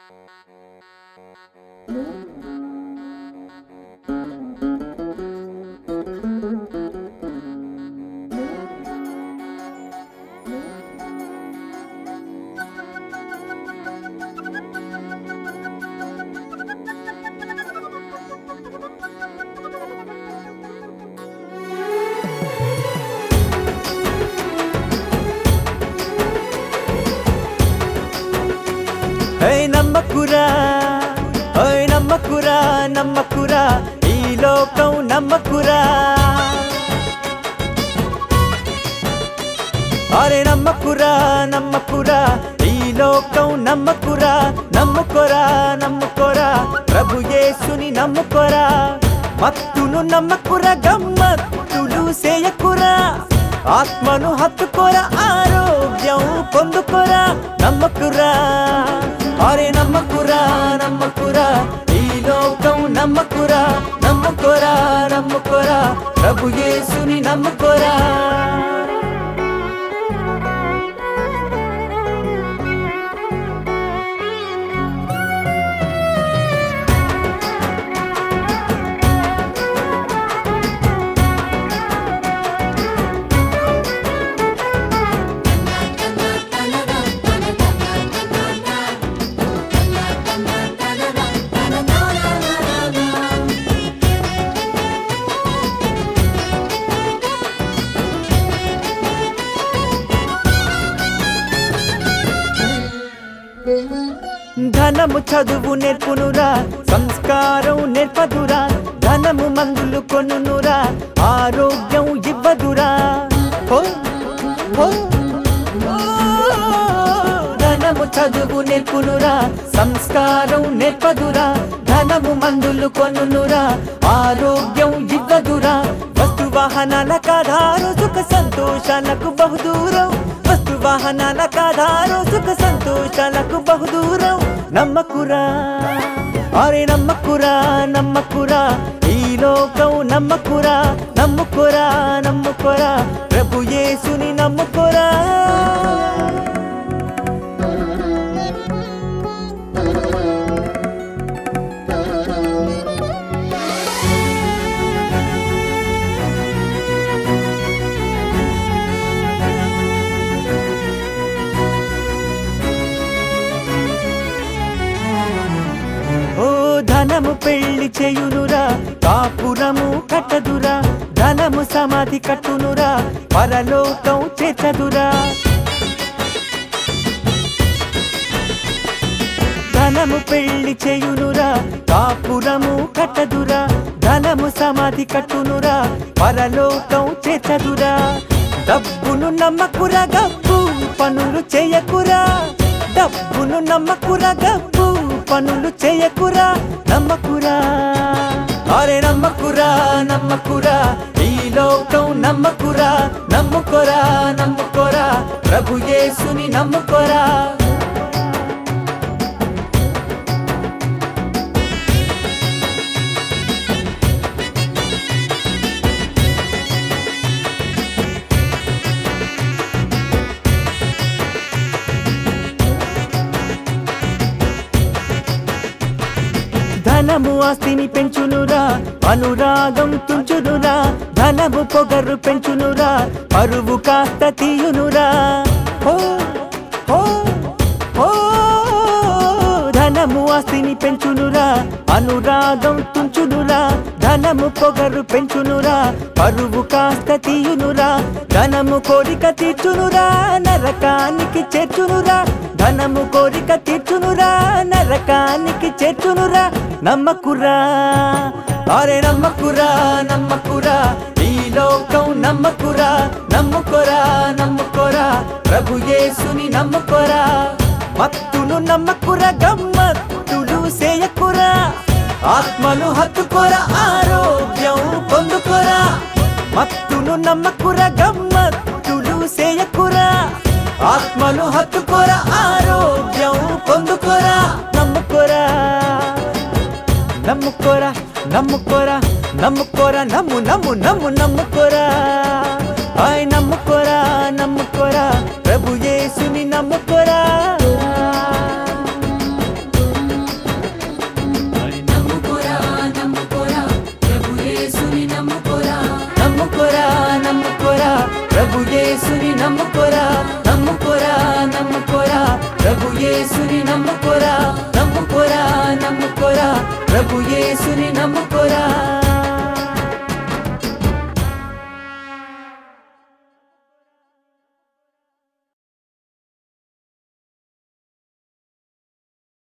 హే నమ్మకురా హే నమ్మకురా నమ్మకురా ఈ లోకం నమ్మకురా అరే నమ్మకురా నమ్మకురా ఈ లోకం నమ్మకురా నమ్ముకోరా నమ్ముకోరా ప్రభు యేసుని నమ్ముకోరా మత్తును నమ్మకురా గమ్మత్తులు సేయకురా ఆత్మను హత్తుకోరా ఆరోగ్యం పొందుకోరా నమ్మకురా అరే నమ్మకురా నమ్మకురా ఈ లోకం నమ్మకురా నమ్ముకోరా నమ్ముకోరా ప్రభు యేసుని నమ్ముకోరా ధనము చదువు నేర్పునురా సంస్కారం నేర్పదురా ధనము మందులు కొనునురా ఆరోగ్యం ఇవ్వదురా హో, హో, ఓ. ధనము చదువు నేర్పునురా సంస్కారం నేర్పదురా ధనము మందులు కొనునురా ఆరోగ్యం ఇవ్వదురా వస్తు వాహనాల కాధారు సుఖ సంతోషాలకు బహుదూరం వస్తు వాహనాల కాధారు సుఖ సంతోషాలకు బహుదూరం నమ్మకురా అరే నమ్మకురా నమ్మకురా ఈ లోకం నమ్మకురా నమ్ముకోరా నమ్ముకోరా ప్రభు యేసుని నమ్ముకోరా ఓ ధనము పెళ్లి చేయునురా కాపురము కట్టదురా ధనము సమాధి కట్టునురా పరలోకం చేర్చదురా ధనము పెళ్లి చేయునురా కాపురము కట్టదురా ధనము సమాధి కట్టునురా పరలోకం చేర్చదురా డబ్బును నమ్మకురా గబ్బు పనులు చేయకురా డబ్బును నమ్మకురా గబ్బు పనులు చేయకురా నమ్మకురా అరే నమ్మకురా నమ్మకురా ఈ లోకం నమ్మకురా నమ్ముకోరా నమ్ముకోరా ప్రభు యేసుని నమ్ముకోరా ధనము ఆస్తిని పెంచునురా అనురాగం తుంచునురా ధనము పొగరు పెంచునురా పరువు కాస్త తీయునురా హో హో హో ధనము ఆస్తిని పెంచునురా అనురాగం తుంచునురా ధనము పొగరు పెంచునురా పరువు కాస్త తీయునురా ధనము కోరిక తీర్చునురా నరకానికి చేర్చునురా ధనము కోరిక తీర్చునురా నరకానికి చేర్చునురా నమ్మకురా అరే నమ్మకురా నమ్మకురా ఈ లోకం నమ్మకురా నమ్ముకోరా నమ్ముకోరా ప్రభు యేసుని నమ్ముకోరా మత్తును నమ్మకురా గమ్మత్తులు సేయకురా ఆత్మను హత్తుకోరా ఆరోగ్యం పొందుకోరా మత్తును నమ్మకురా గమ్మత్తులు సేయకురా ఆత్మను హత్తుకోరా ఆరోగ్యం పొందుకోరా నమ్ముకోరా నమ్ముకోరా నమ్ముకోరా నమ్ముకోరా నమ్ము నమ్ము నమ్ము నమ్ముకోరా హాయ్ నమ్ముకోరా నమ్ముకోరా ప్రభు యేసుని నమ్ముకోరా ప్రభు యేసుని నమ్ముకోరా నమ్ముకోరా నమ్ముకోరా ప్రభు యేసుని నమ్ముకోరా నమ్ముకోరా నమ్ముకోరా ప్రభు యేసుని నమ్ముకోరా